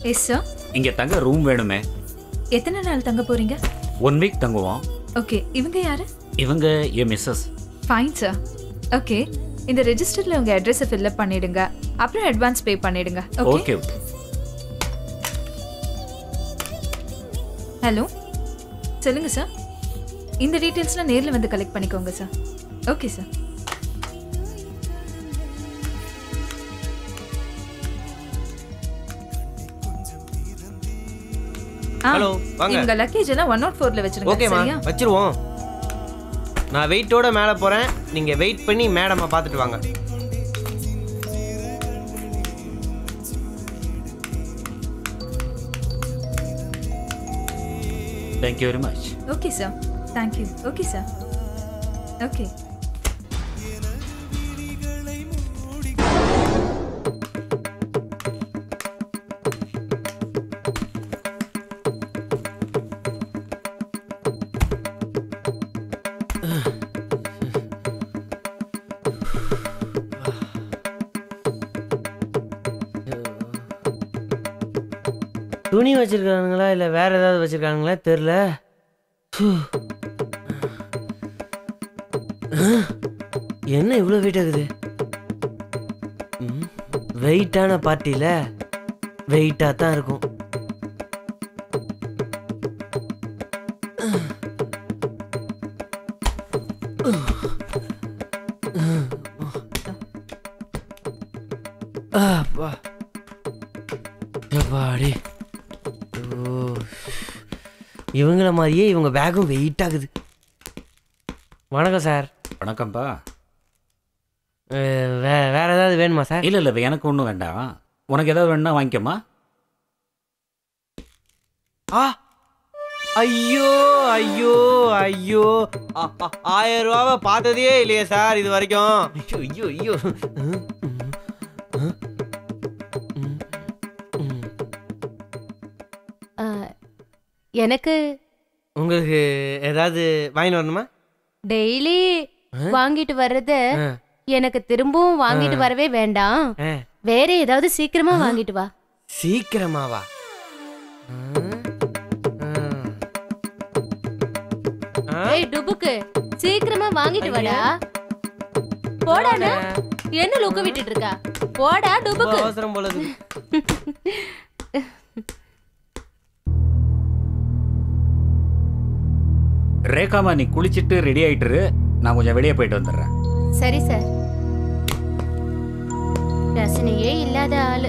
Yes sir இங்க தங்க room வேணுமே எத்தனை நாள் தங்க போறீங்க ஒன் வீக் தங்குவோம் ஓகே இவங்க யாரு இவங்க என் மிஸ்ஸஸ் ஃபைன் சார் ஓகே இந்த ரெஜிஸ்டர்ல உங்க அட்ரஸை ஃபில்அப் பண்ணிடுங்க அப்புறம் அட்வான்ஸ் பே பண்ணிடுங்க ஓகே ஓகே ஹலோ சொல்லுங்க சார் இந்த டீட்டெயில்ஸ்லாம் நேர்ல வந்து கலெக்ட் பண்ணிக்கோங்க சார் ஓகே சார் Hello, வாங்க. இவங்க லக்கேஜ் எல்லாம் ஒன் நாட் ஃபோர்ல வச்சிருங்க ஓகேம்மா சரியா வச்சிருவோம் நான் வெயிட்டோட மேலே போகிறேன் நீங்கள் வெயிட் பண்ணி மேடமை பார்த்துட்டு வாங்க thank you very much okay sir thank you okay sir okay துணி வச்சிருக்கானுங்களா இல்லை வேற ஏதாவது வச்சிருக்கானுங்களா தெரில என்ன இவ்வளோ வெயிட் ஆகுது வெயிட்டான பார்ட்டியில் வெயிட்டாக தான் இருக்கும் அப்பா எப்பாடி ஓ இவங்கள மாதிரியே இவங்க பேக்கும் வெயிட் ஆகுது வணக்கம் சார் வணக்கம்ப்பா அஹ், வே வேற ஏதாவது வேணுமா சார் இல்ல இல்ல எனக்கு ஒன்றும் வேண்டாம் உனக்கு ஏதாவது வேணும்னா வாங்கிக்கோமா ஆ ஐயோ ஐயோ ஐயோ ஆ, ஆ, ஆயிரம் ரூபாவை பார்த்ததே இல்லையே சார் இது வரைக்கும் ஐயோ ஐயோ ஐயோ ம், ம், ம், ம், ம். ஆ, எனக்கு உங்களுக்கு ஏதாவது வாங்கிட்டு வரணுமா டெய்லி வாங்கிட்டு வர்றத ஆ, எனக்கு திரும்பவும் வாங்கிட்டு வரவே வேண்டாம் ஆ. வேற ஏதாவது சீக்கிரமா வாங்கிட்டு வா சீக்கிரமாவா ஆ, ஆ. ஆ? ஏய் டுபுக்கு சீக்கிரமா வாங்கிட்டு வாடா போடானா என்ன லுக்க விட்டுட்டு இருக்கா போடா ரொம்ப டுபுக்கு அவசரம் போல இருக்கு. ரேகாமா நீ குளிச்சிட்டு ரெடி ஆயிட்டுரு நான் கொஞ்சம் வெளியே போயிட்டு வந்துடுறேன் சரி சார் ரசனையே இல்லாத ஆளு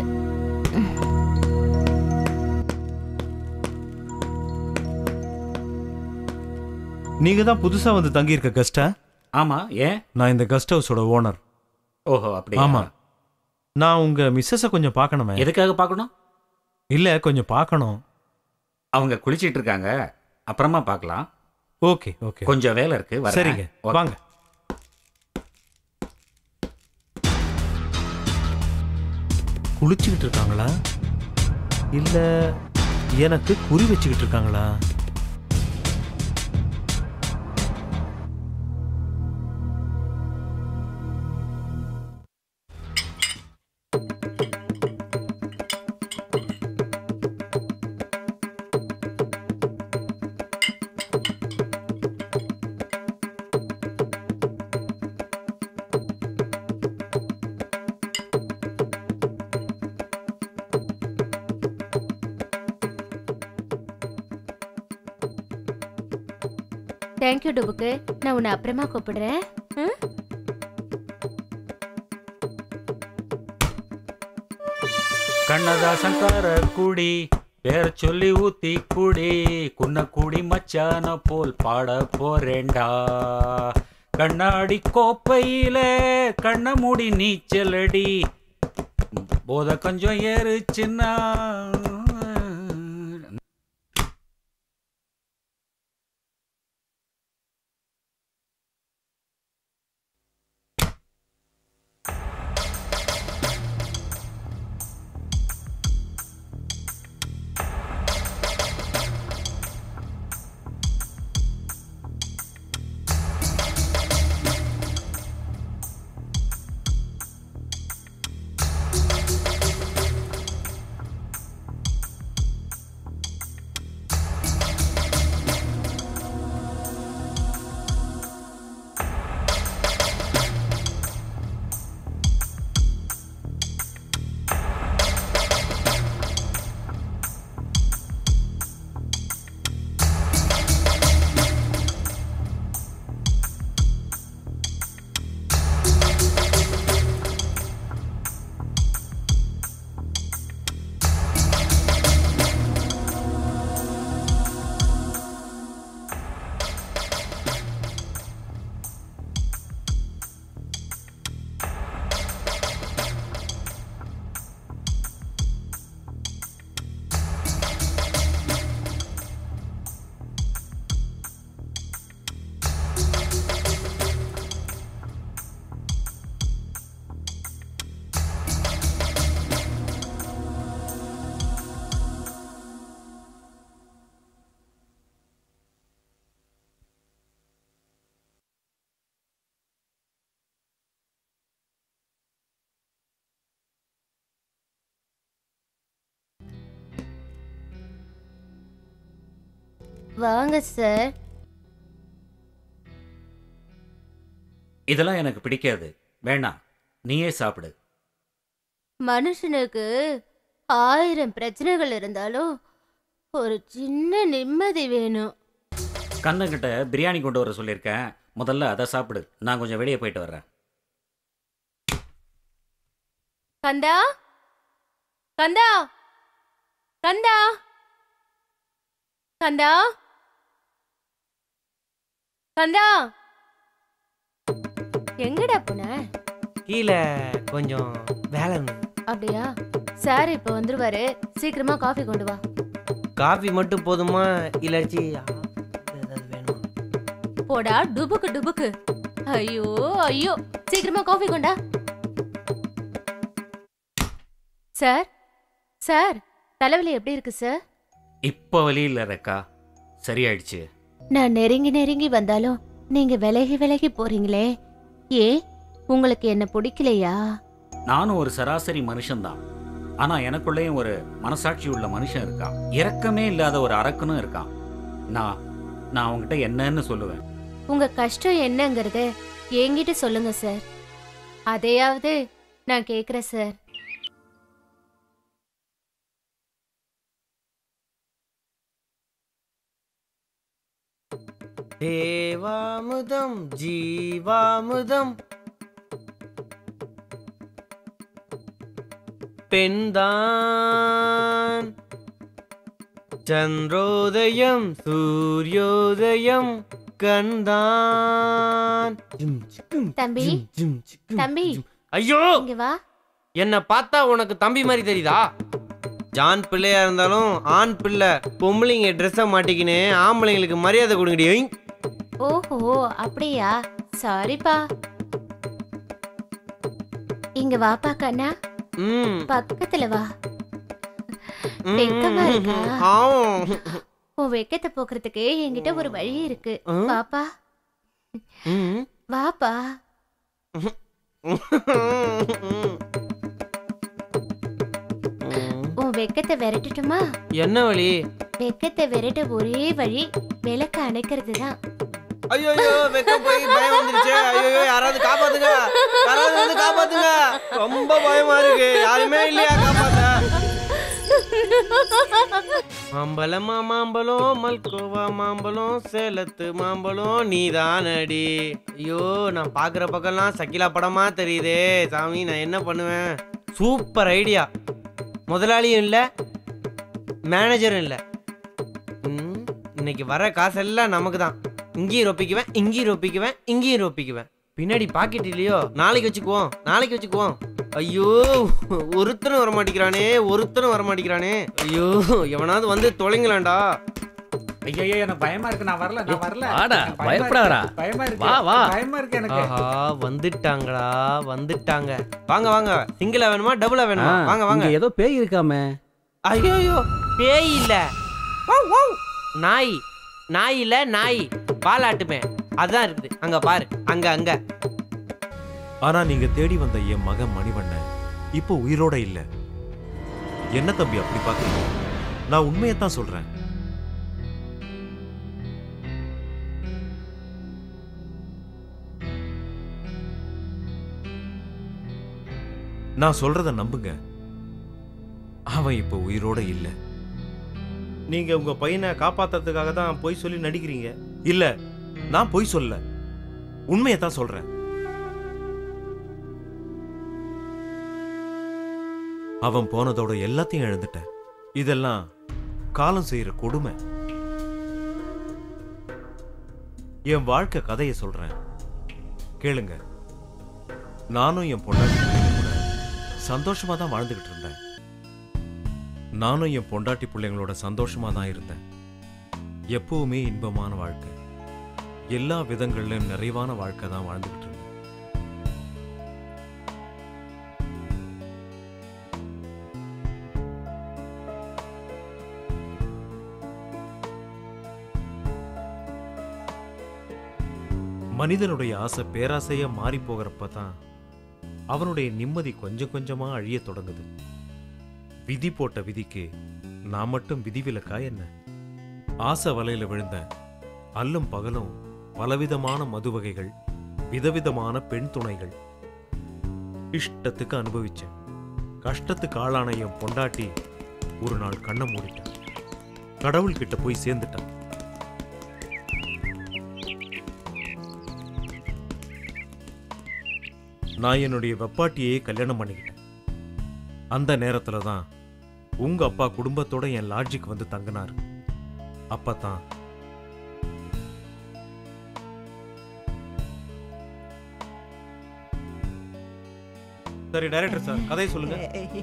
நீங்க தான் புதுசா வந்து தங்கி இருக்க கெஸ்டா ஆமா ஏன் நான் இந்த கெஸ்ட் ஹவுஸோட ஓனர் ஓஹோ அப்படி ஆமா நான் உங்க மிஸ்ஸஸ கொஞ்சம் பார்க்கணுமே எதுக்காக பார்க்கணும் இல்ல கொஞ்சம் பார்க்கணும் அவங்க குளிச்சிட்டு இருக்காங்க அப்புறமா பார்க்கலாம் ஓகே ஓகே கொஞ்சம் வேலை இருக்கு வரேன். சரிங்க ஓகே. வாங்க குளிச்சுக்கிட்டு இருக்காங்களா இல்ல எனக்கு குறி வச்சுக்கிட்டு இருக்காங்களா தேங்க்யூ டுபுக்கு நான் உன்னை அப்புறமா கூப்பிடுறேன் ம்? கண்ணதாசன் கார குடி பேர சொல்லி ஊத்தி குடி குன்ன குடி மச்சான போல் பாட போறேண்டா கண்ணாடி கோப்பையில கண்ண மூடி நீச்சலடி போத கொஞ்சம் ஏறுச்சுன்னா வாங்க சார் இதெல்லாம் எனக்கு பிடிக்காது வேணாம் நீயே சாப்பிடு மனுஷனுக்கு ஆயிரம் பிரச்சனைகள் இருந்தாலும் ஒரு சின்ன நிம்மதி வேணும் கண்ணங்கிட்ட பிரியாணி கொண்டு வர சொல்லியிருக்கேன் முதல்ல அதை சாப்பிடு நான் கொஞ்சம் வெளியே போயிட்டு வர்றேன் கந்தா கந்தா கந்தா கந்தா கந்தா எங்கடா போன கீழே கொஞ்சம் வேலை இருந்தது. அப்படியா சார் இப்ப வந்துருவாரு சீக்கிரமா காஃபி கொண்டு வா காஃபி மட்டும் போதுமா இல்லாச்சி ஏதாவது வேணுமா போடா டுபுக்கு டுபுக்கு ஐயோ ஐயோ சீக்கிரமா காஃபி கொண்டா சார் சார் தலைவலி எப்படி இருக்கு சார் இப்போ வழி இல்லை ரெக்கா சரியாயிடுச்சு நான் நெருங்கி நெருங்கி வந்தாலும் நீங்க விலகி விலகி போறீங்களே ஏன் உங்களுக்கு என்ன பிடிக்கலையா நானும் ஒரு சராசரி மனுஷன்தான் ஆனா எனக்குள்ளேயும் ஒரு மனசாட்சி உள்ள மனுஷன் இருக்கான் இரக்கமே இல்லாத ஒரு அரக்கனும் இருக்கான் நான் நான் அவங்ககிட்ட என்னன்னு சொல்லுவேன் உங்க கஷ்டம் என்னங்கறத என்கிட்ட சொல்லுங்க சார் அதையாவது நான் கேக்குறேன் சார் தேவாமுதம் ஜீவாமுதம் பெண்தான் சந்திரோதயம் சூரியோதயம் கண்தான் ஜிம் சிக்கும், தம்பி, ஜிம், ஜிம் சிக்கும், தம்பி. ஜிம். ஐயோ இங்க வா என்ன பார்த்தா உனக்கு தம்பி மாதிரி தெரியுதா ஜான் பிள்ளையா இருந்தாலும் ஆண் பிள்ளை பொம்பளைங்க ட்ரெஸ்ஸை மாட்டிக்கின்னு ஆம்பளைங்களுக்கு மரியாதை கொடுங்கடி ஐ. ஓஹோ அப்படியா சாரிப்பா இங்க வாப்பா கண்ணா ம் பக்கத்துல வா ம், வெக்கமா இருக்கா? ஆம். உன் வெக்கத்தை போக்குறதுக்கு என்கிட்ட ஒரு வழி இருக்கு ம். வாப்பா ம். வாப்பா உன் வெக்கத்தை விரட்டட்டுமா என்ன வழி வெக்கத்தை விரட்ட ஒரே வழி விளக்க அணைக்கிறது தான் ஐயோ வெக்க போய் பயம் வந்துருச்சு ஐயோ யாராவது காப்பாத்துங்க யாராவது வந்து காப்பாத்துங்க ரொம்ப பயமா இருக்கு யாருமே இல்லையா காப்பாத்த மாம்பழமா மாம்பழம் மல்கோவா மாம்பழம் சேலத்து மாம்பழம் நீதானடி ஐயோ நான் பாக்குற பக்கம்லாம் சக்கிலா படமா தெரியுதே சாமி நான் என்ன பண்ணுவேன் சூப்பர் ஐடியா முதலாளியும் இல்ல மேனேஜரும் இல்ல ம், இன்னைக்கு வர காசெல்லாம் நமக்கு தான் இங்கேயும் ரொப்பிக்குவேன் இங்கேயும் ரொப்பிக்குவேன் இங்கேயும் ரொப்பிக்குவேன் பின்னாடி பாக்கெட் இல்லையோ நாளைக்கு வச்சுக்குவோம் நாளைக்கு வச்சுக்குவோம் ஐயோ ஒருத்தனும் வர மாட்டேங்கிறானே ஒருத்தனும் வர மாட்டேங்கிறானே ஐயோ எவனாவது வந்து தொலைங்களாண்டா ஐயோ எனக்கு பயமா இருக்கு நான் வரல நான் வரல வாடா, எனக்கு பயமா பயப்படாதடா. இருக்கு, பயமா இருக்கு வா, வா. பயமா இருக்கு எனக்கு ஆஹா வந்துட்டாங்களா வந்துட்டாங்க வாங்க வாங்க சிங்கிளா வேணுமா டபுளா வேணுமா வாங்க வாங்க இங்க ஏதோ பேய் இருக்காமே ஐயோ பேய் இல்ல வவ், வவ். நாய் நாய் இல்ல நாய் பாலாட்டுமே அதான் இருக்குது அங்க பாரு அங்க அங்க ஆனா நீங்க தேடி வந்த என் மகன் மணிவண்ணன் இப்போ உயிரோட இல்ல என்ன தம்பி அப்படி பாக்குறீங்க நான் உண்மையத்தான் சொல்றேன் நான் சொல்றத நம்புங்க அவன் இப்போ உயிரோட இல்ல நீங்க உங்க பையனை காப்பாத்துறதுக்காக தான் பொய் சொல்லி நடிக்கிறீங்க இல்ல நான் பொய் சொல்ல உண்மையத்தான் சொல்றேன் அவன் போனதோட எல்லாத்தையும் இழந்துட்டேன் இதெல்லாம் காலம் செய்யற கொடுமை என் வாழ்க்கை கதையை சொல்றேன் கேளுங்க நானும் என் பொண்டாட்டி பிள்ளைங்க கூட சந்தோஷமா தான் வாழ்ந்துகிட்டு இருந்தேன் நானும் என் பொண்டாட்டி பிள்ளைங்களோட சந்தோஷமா தான் இருந்தேன் எப்பவுமே இன்பமான வாழ்க்கை எல்லா விதங்களிலும் நிறைவான வாழ்க்கை தான் வாழ்ந்துகிட்டு இருந்தேன் மனிதனுடைய ஆசை பேராசையா மாறி போகிறப்ப தான் அவனுடைய நிம்மதி கொஞ்சம் கொஞ்சமா அழியத் தொடங்குது விதி போட்ட விதிக்கு நான் மட்டும் விதிவிலக்கா என்ன ஆசை வலையில விழுந்தேன் அல்லும் பகலும் பலவிதமான மது வகைகள் விதவிதமான பெண் துணைகள் இஷ்டத்துக்கு அனுபவிச்சேன் கஷ்டத்துக்கு ஆளான என் பொண்டாட்டி ஒரு நாள் கண்ணை மூடிட்டான் கடவுள் கிட்ட போய் சேர்ந்துட்டான் நான் என்னுடைய வெப்பாட்டியே கல்யாணம் பண்ணிக்கிட்டேன் அந்த நேரத்துல தான் உங்க அப்பா குடும்பத்தோட என் லாட்ஜுக்கு வந்து தங்கினாரு அப்பதான் சரி டைரக்டர் சார் கதையை சொல்லுங்க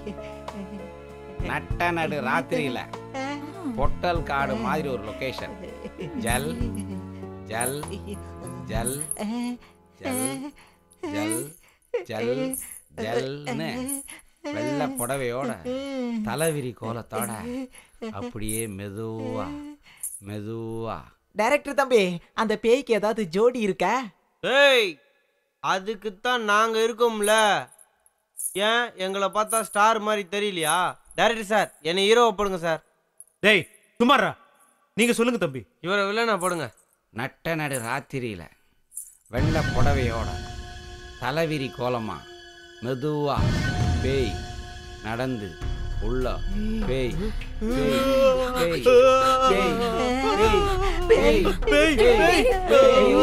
நட்ட நடு ராத்திரியில பொட்டல் காடு மாதிரி ஒரு லொகேஷன் ஜல் ஜல் ஜல் ஜல் ஜல் ஜல் ஜல்னு வெள்ளை புடவையோட தலைவிரி கோலத்தோட அப்படியே மெதுவா மெதுவா டைரக்டர் தம்பி அந்த பேய்க்கு ஏதாவது ஜோடி இருக்கா ஏய் அதுக்குத்தான் நாங்க இருக்கோம்ல ஏன் எங்களை பார்த்தா ஸ்டார் மாதிரி தெரியலையா டைரக்டர் சார் என்னை ஹீரோவை போடுங்க சார் டேய் சுமாரா நீங்க சொல்லுங்க தம்பி இவரை வில்லனா போடுங்க நட்ட நடு ராத்திரியில வெள்ளை புடவையோட தலைவிரி கோலமா மெதுவா பேய் நடந்து உள்ள பேய் பேய் பேய் பேய் பேய் பேய் பேய் பேய்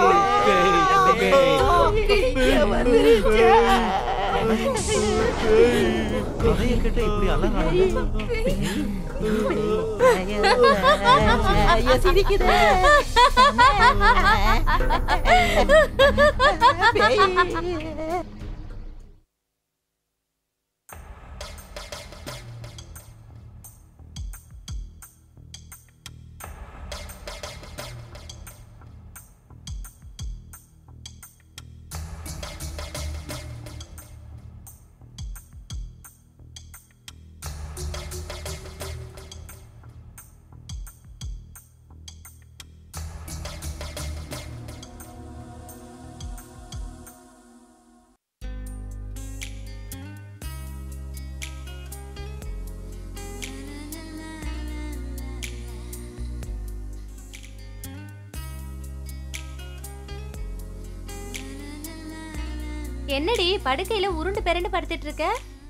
கதையை கேட்ட இப்படி அலறாங்க ஐயா, சிரிக்குது. பேய். என்னடி படுக்கையில உருண்டு பிறண்டு படுத்துட்டு இருக்க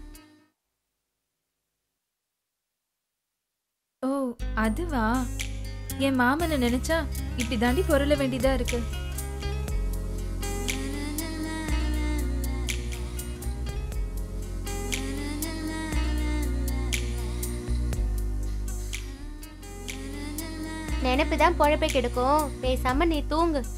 ஓ அதுவா என் மாமனை நினைச்சா இப்படி தாண்டி பொருள வேண்டியதா இருக்கு நினைப்பு தான் பொழப்பை கெடுக்கும் பேசாம நீ தூங்கு